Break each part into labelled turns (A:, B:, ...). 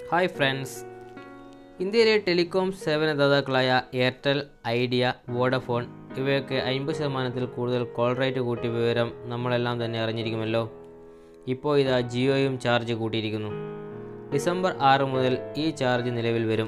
A: hi friends ഇന്ത്യയിലെ telecom സേവനദാതാക്കളായ Airtel Idea Vodafone ഇവയൊക്കെ അമ്പത് ശതമാനത്തിൽ കൂടുതൽ കോൾ റേറ്റ് കൂട്ടിയ വിവരം നമ്മളെല്ലാം തന്നെ അറിഞ്ഞിരിക്കുമല്ലോ ഇപ്പോൾ ഇതാ ജിയോയും ചാർജ് കൂട്ടിയിരിക്കുന്നു ഡിസംബർ ആറ് മുതൽ ഈ ചാർജ് നിലവിൽ വരും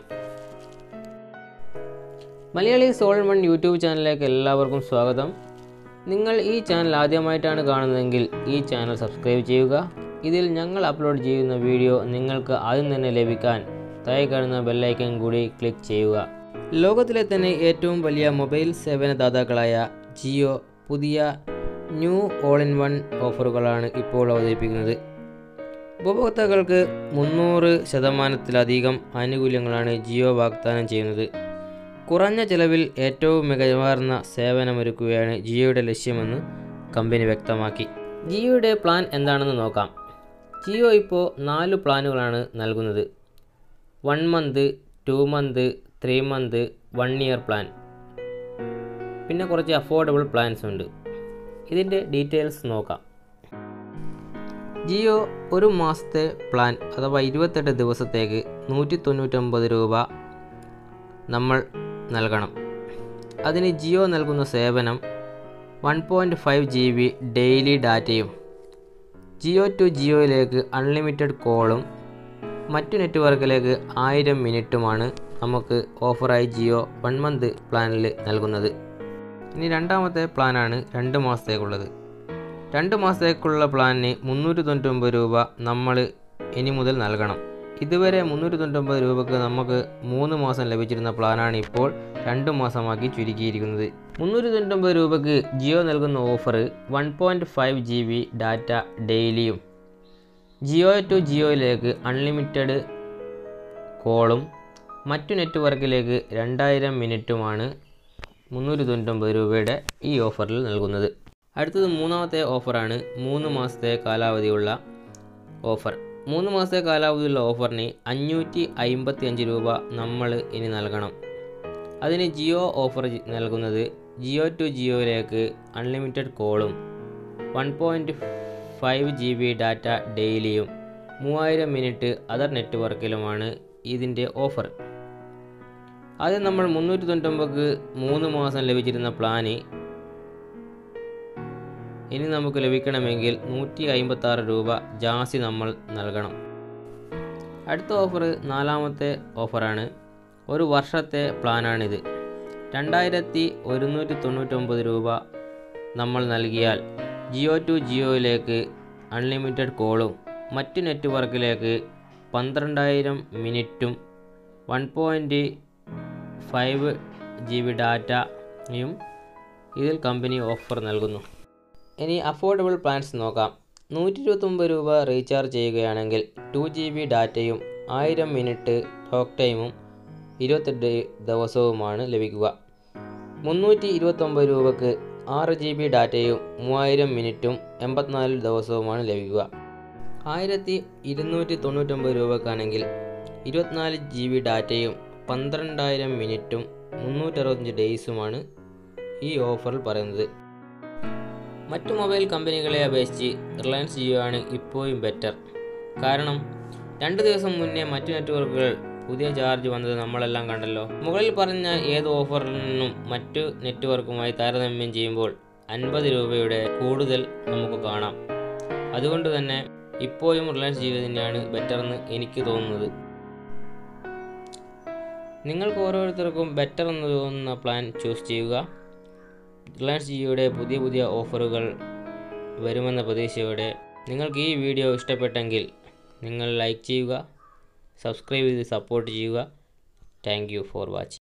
A: മലയാളി സോൾ വൺ യൂട്യൂബ് ചാനലിലേക്ക് എല്ലാവർക്കും സ്വാഗതം നിങ്ങൾ ഈ ചാനൽ ആദ്യമായിട്ടാണ് കാണുന്നതെങ്കിൽ ഈ ചാനൽ സബ്സ്ക്രൈബ് ചെയ്യുക ഇതിൽ ഞങ്ങൾ അപ്ലോഡ് ചെയ്യുന്ന വീഡിയോ നിങ്ങൾക്ക് ആദ്യം തന്നെ ലഭിക്കാൻ താഴെ കാണുന്ന ബെല്ലൈക്കൺ കൂടി ക്ലിക്ക് ചെയ്യുക ലോകത്തിലെ തന്നെ ഏറ്റവും വലിയ മൊബൈൽ സേവനദാതാക്കളായ ജിയോ പുതിയ ന്യൂ ഓൾ ഇൻ വൺ ഓഫറുകളാണ് ഇപ്പോൾ അവതരിപ്പിക്കുന്നത് ഉപഭോക്താക്കൾക്ക് മുന്നൂറ് ശതമാനത്തിലധികം ആനുകൂല്യങ്ങളാണ് ജിയോ വാഗ്ദാനം ചെയ്യുന്നത് കുറഞ്ഞ ചിലവിൽ ഏറ്റവും മികവാർന്ന സേവനമൊരുക്കുകയാണ് ജിയോയുടെ ലക്ഷ്യമെന്ന് കമ്പനി വ്യക്തമാക്കി ജിയോയുടെ പ്ലാൻ എന്താണെന്ന് നോക്കാം ജിയോ ഇപ്പോൾ നാല് പ്ലാനുകളാണ് നൽകുന്നത് one month two month three month one year plan പിന്നെ കുറച്ച് അഫോർഡബിൾ പ്ലാൻസ് ഉണ്ട് ഇതിൻ്റെ ഡീറ്റെയിൽസ് നോക്കാം ജിയോ ഒരു മാസത്തെ പ്ലാൻ അഥവാ ഇരുപത്തെട്ട് ദിവസത്തേക്ക് നൂറ്റി തൊണ്ണൂറ്റൊമ്പത് രൂപ നമ്മൾ നൽകണം അതിന് ജിയോ നൽകുന്ന സേവനം one point five G B daily ഡാറ്റയും ജിയോ ടു ജിയോയിലേക്ക് അൺലിമിറ്റഡ് കോളും മറ്റു നെറ്റ്വർക്കിലേക്ക് ആയിരം മിനിറ്റുമാണ് നമുക്ക് ഓഫറായി ജിയോ വൺ മന്ത് പ്ലാനിൽ നൽകുന്നത് ഇനി രണ്ടാമത്തെ പ്ലാനാണ് രണ്ട് മാസത്തേക്കുള്ളത് രണ്ട് മാസത്തേക്കുള്ള പ്ലാനിന് മുന്നൂറ്റി തൊണ്ണൂറ്റൊമ്പത് രൂപ നമ്മൾ ഇനി മുതൽ നൽകണം ഇതുവരെ മുന്നൂറ്റി തൊണ്ണൂറ്റൊമ്പത് രൂപക്ക് നമുക്ക് മൂന്ന് മാസം ലഭിച്ചിരുന്ന പ്ലാനാണ് ഇപ്പോൾ രണ്ട് മാസമാക്കി ചുരുക്കിയിരിക്കുന്നത് മുന്നൂറ്റി തൊണ്ണൂറ്റൊമ്പത് രൂപക്ക് ജിയോ നൽകുന്ന offer one point five G B data ഡെയിലിയും ജിയോ ടു ജിയോയിലേക്ക് അൺലിമിറ്റഡ് കോളും മറ്റു നെറ്റ്വർക്കിലേക്ക് രണ്ടായിരം മിനിറ്റുമാണ് മുന്നൂറ്റി തൊണ്ണൂറ്റൊമ്പത് രൂപയുടെ ഈ ഓഫറിൽ നൽകുന്നത് അടുത്തത് മൂന്നാമത്തെ ഓഫറാണ് മൂന്ന് മാസത്തെ കാലാവധിയുള്ള ഓഫർ മൂന്ന് മാസത്തെ കാലാവധിയുള്ള ഓഫറിന് അഞ്ഞൂറ്റി അമ്പത്തി അഞ്ച് രൂപ നമ്മൾ ഇനി നൽകണം അതിന് ജിയോ ഓഫർ നൽകുന്നത് ജിയോ ടു ജിയോയിലേക്ക് അൺലിമിറ്റഡ് കോളും one point five G B data ഡെയിലിയും മൂവായിരം മിനിറ്റ് അതർ നെറ്റ്വർക്കിലുമാണ് ഇതിൻ്റെ ഓഫർ ആദ്യം നമ്മൾ മുന്നൂറ്റി തൊണ്ണൂറ്റൊമ്പത് മൂന്ന് മാസം ലഭിച്ചിരുന്ന പ്ലാന് ഇനി നമുക്ക് ലഭിക്കണമെങ്കിൽ നൂറ്റി അമ്പത്തി ആറ് രൂപ ജാസി നമ്മൾ നൽകണം അടുത്ത ഓഫർ നാലാമത്തെ ഓഫറാണ് ഒരു വർഷത്തെ പ്ലാനാണിത് രണ്ടായിരത്തി ഒരുന്നൂറ്റി തൊണ്ണൂറ്റൊമ്പത് രൂപ നമ്മൾ നൽകിയാൽ ജിയോ ടു ജിയോയിലേക്ക് അൺലിമിറ്റഡ് കോളും മറ്റു നെറ്റ്വർക്കിലേക്ക് പന്ത്രണ്ടായിരം മിനിറ്റും one point five G B ഡാറ്റയും ഇതിൽ കമ്പനി ഓഫർ നൽകുന്നു ഇനി അഫോർഡബിൾ പ്ലാൻസ് നോക്കാം നൂറ്റി ഇരുപത്തൊമ്പത് രൂപ റീചാർജ് ചെയ്യുകയാണെങ്കിൽ ടു ജി ബി ഡാറ്റയും ആയിരം മിനിറ്റ് ടോക്ക് ടൈമും ഇരുപത്തെട്ട് ദിവസവുമാണ് ലഭിക്കുക മുന്നൂറ്റി ഇരുപത്തൊമ്പത് രൂപക്ക് ആറ് ജി ബി ഡാറ്റയും മൂവായിരം മിനിറ്റും എൺപത്തിനാല് ദിവസവുമാണ് ലഭിക്കുക ആയിരത്തി ഇരുന്നൂറ്റി തൊണ്ണൂറ്റൊമ്പത് രൂപക്കാണെങ്കിൽ ഇരുപത്തിനാല് ജി ബി ഡാറ്റയും പന്ത്രണ്ടായിരം മിനിറ്റും മുന്നൂറ്ററുപത്തഞ്ച് ഡേയ്സുമാണ് ഈ ഓഫറിൽ പറയുന്നത് മറ്റു മൊബൈൽ കമ്പനികളെ അപേക്ഷിച്ച് റിലയൻസ് ജിയോ ആണ് ഇപ്പോഴും ബെറ്റർ കാരണം രണ്ട് ദിവസം മുന്നേ മറ്റു നെറ്റ്വർക്കുകൾ പുതിയ ചാർജ് വന്നത് നമ്മളെല്ലാം കണ്ടല്ലോ മുകളിൽ പറഞ്ഞ ഏത് ഓഫറിൽ നിന്നും മറ്റു നെറ്റ്വർക്കുമായി താരതമ്യം ചെയ്യുമ്പോൾ അൻപത് രൂപയുടെ കൂടുതൽ നമുക്ക് കാണാം അതുകൊണ്ട് തന്നെ ഇപ്പോഴും റിലയൻസ് ജിയോ തന്നെയാണ് ബെറ്റർ എന്ന് എനിക്ക് തോന്നുന്നത് നിങ്ങൾക്ക് ഓരോരുത്തർക്കും ബെറ്റർ എന്ന് തോന്നുന്ന പ്ലാൻ ചൂസ് ചെയ്യുക റിലയൻസ് ജിയോയുടെ പുതിയ പുതിയ ഓഫറുകൾ വരുമെന്ന പ്രതീക്ഷയോടെ നിങ്ങൾക്ക് ഈ വീഡിയോ ഇഷ്ടപ്പെട്ടെങ്കിൽ നിങ്ങൾ ലൈക്ക് ചെയ്യുക സബ്സ്ക്രൈബ് ചെയ്ത് സപ്പോർട്ട് ചെയ്യുക താങ്ക് യു ഫോർ വാച്ചിങ്